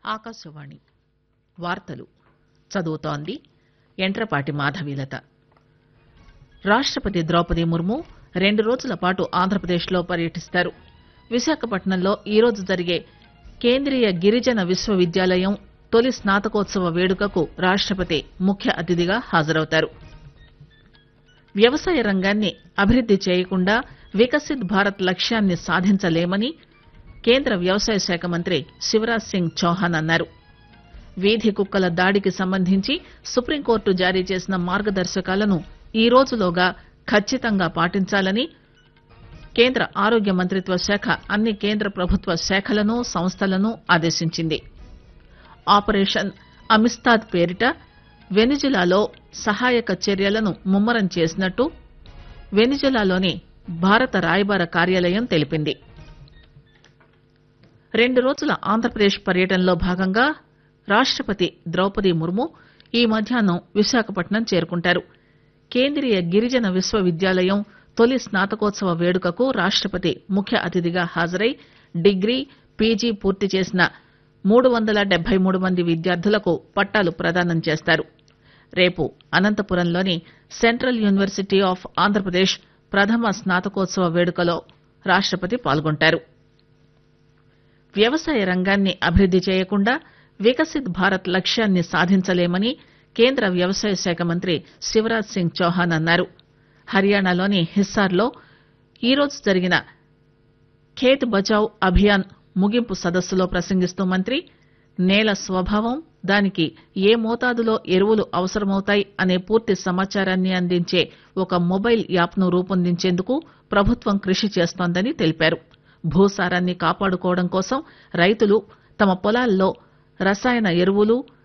ఆకాశవాణి వార్తలు చదువుతోంది ఎంట్రపాటి మాధవీలత రాష్టపతి ద్రౌపది ముర్ము రెండు రోజుల పాటు ఆంధ్రప్రదేశ్లో పర్యటిస్తారు విశాఖపట్నంలో ఈరోజు జరిగే కేంద్రీయ గిరిజన విశ్వవిద్యాలయం తొలి స్నాతకోత్సవ వేడుకకు రాష్టపతి ముఖ్య అతిథిగా హాజరవుతారు వ్యవసాయ రంగాన్ని అభివృద్ది చేయకుండా వికసిత్ భారత్ లక్ష్యాన్ని సాధించలేమని కేంద్ర వ్యవసాయ శాఖ మంత్రి శివరాజ్ సింగ్ చౌహాన్ అన్నారు వీధి కుక్కల దాడికి సంబంధించి సుప్రీంకోర్టు జారీ చేసిన మార్గదర్శకాలను ఈ రోజులోగా ఖచ్చితంగా పాటించాలని కేంద్ర ఆరోగ్య మంత్రిత్వ శాఖ అన్ని కేంద్ర ప్రభుత్వ శాఖలను సంస్థలను ఆదేశించింది ఆపరేషన్ అమిస్తాద్ పేరిట వెనిజులాలో సహాయక చర్యలను ముమ్మరం చేసినట్టు వెనిజులాలోని భారత రాయబార కార్యాలయం తెలిపింది రెండు రోజుల ఆంధ్రప్రదేశ్ పర్యటనలో భాగంగా రాష్టపతి ద్రౌపది ముర్ము ఈ మధ్యాహ్నం విశాఖపట్నం చేరుకుంటారు కేంద్రీయ గిరిజన విశ్వవిద్యాలయం తొలి స్నాతకోత్సవ వేడుకకు రాష్టపతి ముఖ్య అతిథిగా హాజరై డిగ్రీ పీజీ పూర్తి చేసిన మూడు వందల డెబ్బై మూడు మంది విద్యార్థులకు పట్టాలు ప్రదానం చేస్తారు రేపు అనంతపురంలోని సెంట్రల్ యూనివర్సిటీ ఆఫ్ ఆంధ్రప్రదేశ్ ప్రథమ స్నాతకోత్సవ వేడుకలో రాష్టపతి పాల్గొంటారు వ్యవసాయ రంగాన్ని అభివృద్ది చేయకుండా వికసిత్ భారత్ లక్ష్యాన్ని సాధించలేమని కేంద్ర వ్యవసాయ శాఖ మంత్రి శివరాజ్ సింగ్ చౌహాన్ అన్నారు హర్యానాలోని హిస్సార్లో ఈరోజు జరిగిన ఖేత్ బచావ్ అభియాన్ ముగింపు సదస్సులో ప్రసంగిస్తూ మంత్రి నేల స్వభావం దానికి ఏ మోతాదులో ఎరువులు అవసరమవుతాయి అనే పూర్తి సమాచారాన్ని అందించే ఒక మొబైల్ యాప్ను రూపొందించేందుకు ప్రభుత్వం కృషి చేస్తోందని తెలిపారు భూసారాన్ని కాపాడుకోవడం కోసం రైతులు తమ పొలాల్లో రసాయన ఎరువులు